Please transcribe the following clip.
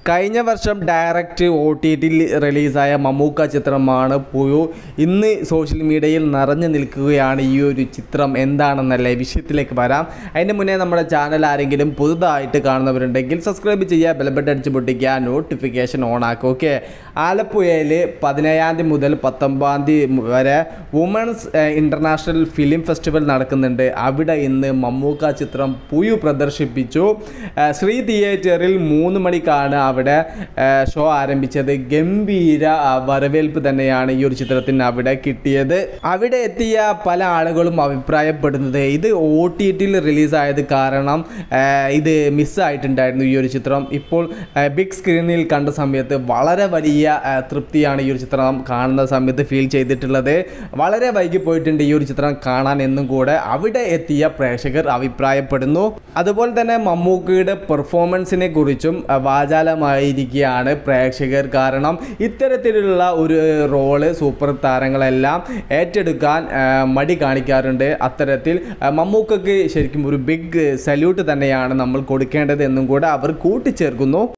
കഴിഞ്ഞ വർഷം direct O T ടിയിൽ റിലീസായ മമ്മൂക്ക ചിത്രമാണ് പുഴു ഇന്ന് സോഷ്യൽ മീഡിയയിൽ നിറഞ്ഞു നിൽക്കുകയാണ് ഈ ഒരു ചിത്രം എന്താണെന്നല്ലേ വിഷയത്തിലേക്ക് വരാം അതിൻ്റെ മുന്നേ നമ്മുടെ ചാനൽ ആരെങ്കിലും പുതുതായിട്ട് കാണുന്നവരുണ്ടെങ്കിൽ സബ്സ്ക്രൈബ് ചെയ്യുക ബെൽബട്ട് അടിച്ച് പൊട്ടിക്കുക നോട്ടിഫിക്കേഷൻ ഓൺ ആക്കുക ഓക്കെ ആലപ്പുഴയിൽ പതിനേഴാം തീയതി മുതൽ പത്തൊമ്പതാം തീയതി വരെ വുമൺസ് ഇൻ്റർനാഷണൽ ഫിലിം ഫെസ്റ്റിവൽ നടക്കുന്നുണ്ട് അവിടെ ഇന്ന് മമ്മൂക്ക ചിത്രം പുയു പ്രദർശിപ്പിച്ചു ആ, ശ്രീ തിയേറ്ററിൽ മൂന്ന് മണിക്കാണ് അവിടെ ആ, ഷോ ആരംഭിച്ചത് ഗംഭീര ആ, വരവേൽപ്പ് തന്നെയാണ് ഈ ഒരു ചിത്രത്തിന് അവിടെ കിട്ടിയത് അവിടെ എത്തിയ പല ആളുകളും അഭിപ്രായപ്പെടുന്നത് ഇത് ഒ ടി ടിയിൽ റിലീസായത് കാരണം ആ, ഇത് മിസ്സായിട്ടുണ്ടായിരുന്നു ഈ ഒരു ചിത്രം ഇപ്പോൾ ആ, ബിഗ് സ്ക്രീനിൽ കണ്ട സമയത്ത് വളരെ വലിയ ആ, തൃപ്തിയാണ് ഈ ഒരു ചിത്രം കാണുന്ന സമയത്ത് ഫീൽ ചെയ്തിട്ടുള്ളത് വളരെ വൈകി പോയിട്ടുണ്ട് ഈ ഒരു ചിത്രം കാണാൻ എന്നും കൂടെ അവിടെ എത്തിയ പ്രേക്ഷകർ അഭിപ്രായപ്പെടുന്നു അതുപോലെ തന്നെ മമ്മൂക്കയുടെ പെർഫോമൻസിനെ കുറിച്ചും ആ, വാചാലമായിരിക്കുകയാണ് പ്രേക്ഷകർ കാരണം ഇത്തരത്തിലുള്ള ഒരു റോള് സൂപ്പർ താരങ്ങളെല്ലാം ഏറ്റെടുക്കാൻ ആ, മടി കാണിക്കാറുണ്ട് അത്തരത്തിൽ ആ, മമ്മൂക്കക്ക് ശരിക്കും ഒരു ബിഗ് സല്യൂട്ട് തന്നെയാണ് നമ്മൾ കൊടുക്കേണ്ടത് എന്നും കൂടെ അവർ കൂട്ടിച്ചേർക്കുന്നു